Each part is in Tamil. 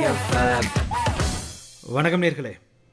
எஃப்எம் வணக்கம் நேர்களே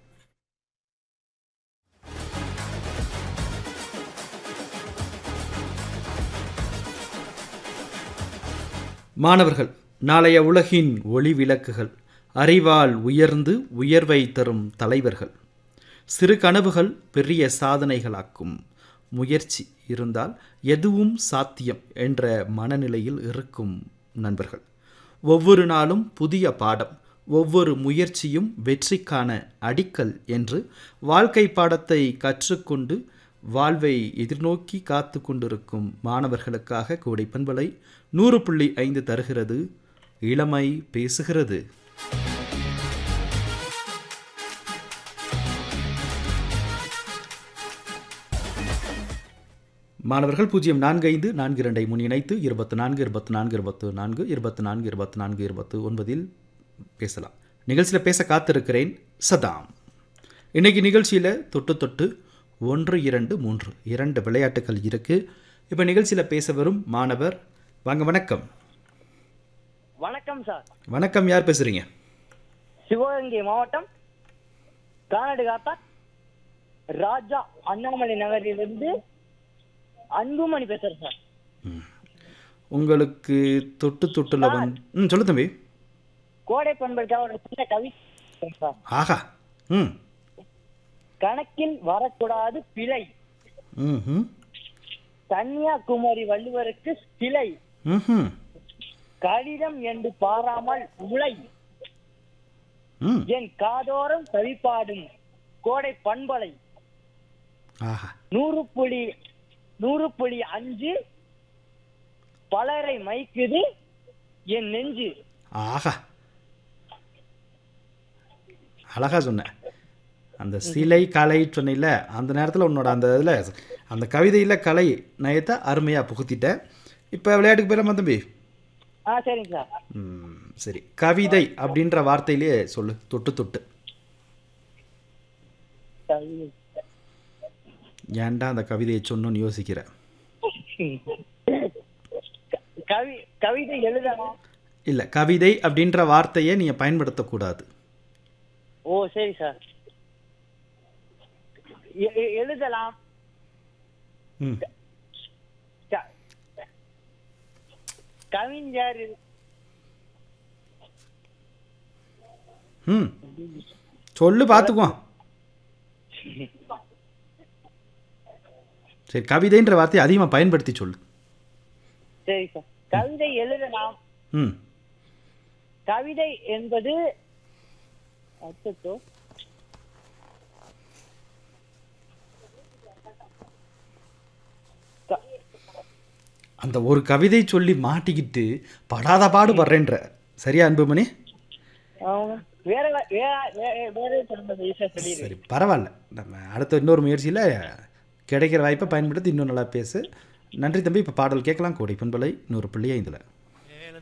மாணவர்கள் நாளைய உலகின் ஒளி விளக்குகள் அறிவால் உயர்ந்து உயர்வை தரும் தலைவர்கள் சிறு கனவுகள் பெரிய சாதனைகளாக்கும் முயற்சி இருந்தால் எதுவும் சாத்தியம் என்ற மனநிலையில் இருக்கும் நண்பர்கள் ஒவ்வொரு நாளும் புதிய பாடம் ஒவ்வொரு முயற்சியும் வெற்றிக்கான அடிக்கல் என்று வாழ்க்கை பாடத்தை கற்றுக்கொண்டு வாழ்வை எதிர்நோக்கி காத்து கொண்டிருக்கும் மாணவர்களுக்காக கோடை பண்பலை நூறு புள்ளி ஐந்து தருகிறது இளமை பேசுகிறது மாணவர்கள் பூஜ்ஜியம் நான்கு ஐந்து நான்கு இரண்டை முன் இணைத்து இருபத்தி நான்கு இருபத்தி நான்கு இருபத்து நான்கு இருபத்தி நான்கு இருபத்தி நான்கு இருபத்து ஒன்பதில் பேசலாம் நிகழ்ச்சியில் பேச காத்திருக்கிறேன் சதாம் இன்னைக்கு நிகழ்ச்சியில் தொட்டு தொட்டு ஒன்று இரண்டு மூன்று இரண்டு விளையாட்டுகள் இருக்குது இப்போ நிகழ்ச்சியில் பேச வரும் மாணவர் வாங்க வணக்கம் வணக்கம் சார் வணக்கம் யார் பேசுகிறீங்க சிவகங்கை மாவட்டம் கானடு காத்தா ராஜா அண்ணாமலை நகரிலிருந்து அன்புமணி பேசுறேன் சார் உங்களுக்கு தொட்டு தொட்டுல வந்து ம் சொல்லு தம்பி கோடை பண்புக்காக ஒரு சின்ன கவி சார் ஆஹா ம் கணக்கில் வரக்கூடாது பிழை ம் ம் கன்னியாகுமரி வள்ளுவருக்கு சிலை ம் கடிதம் என்று பாராமல் உலை ம் என் காதோரம் கவிப்பாடும் கோடை பண்பலை ஆஹா நூறு புள்ளி நூறு புள்ளி அஞ்சு பலரை மைக்குது என் நெஞ்சு ஆஹா அழகா சொன்ன அந்த சிலை கலை சொன்னில அந்த நேரத்தில் உன்னோட அந்த இதில் அந்த கவிதையில் கலை நயத்தை அருமையாக புகுத்திட்ட இப்போ விளையாட்டுக்கு போயிடலாமா தம்பி ஆ சரிங்க சார் ம், சரி கவிதை அப்படின்ற வார்த்தையிலே சொல்லு தொட்டு தொட்டு ஏன்டா அந்த கவிதையை சொன்னோன்னு யோசிக்கிற கவி கவிதை எழுதலாம் இல்லை கவிதை அப்படின்ற வார்த்தையை நீங்கள் பயன்படுத்தக்கூடாது ஓ சரி சார் எ- எ- எழுதலாம் ம் க- கவிஞர் ம் சொல்லு பார்த்துக்குவோம் சரி கவிதைன்ற வார்த்தையை அதிகமாக பயன்படுத்தி சொல்லு சரி சார் கவிதை எழுதலாம் ம் கவிதை என்பது அச்சச்சோ. க- அந்த ஒரு கவிதை சொல்லி மாட்டிக்கிட்டு படாத பாடு படுறேன்ற சரியா அன்புமணி அவங்க வேற வே- வேற வே- வேற சொல்றது ஈஸியா சொல்லிடுறேன் சரி பரவாயில்ல நம்ம அடுத்த இன்னொரு முயற்சியில் கிடைக்கிற வாய்ப்பை பயன்படுத்தி இன்னும் நல்லா பேசு நன்றி தம்பி இப்போ பாடல் கேட்கலாம் கோடை பண்பலை நூறு புள்ளி ஐந்தில்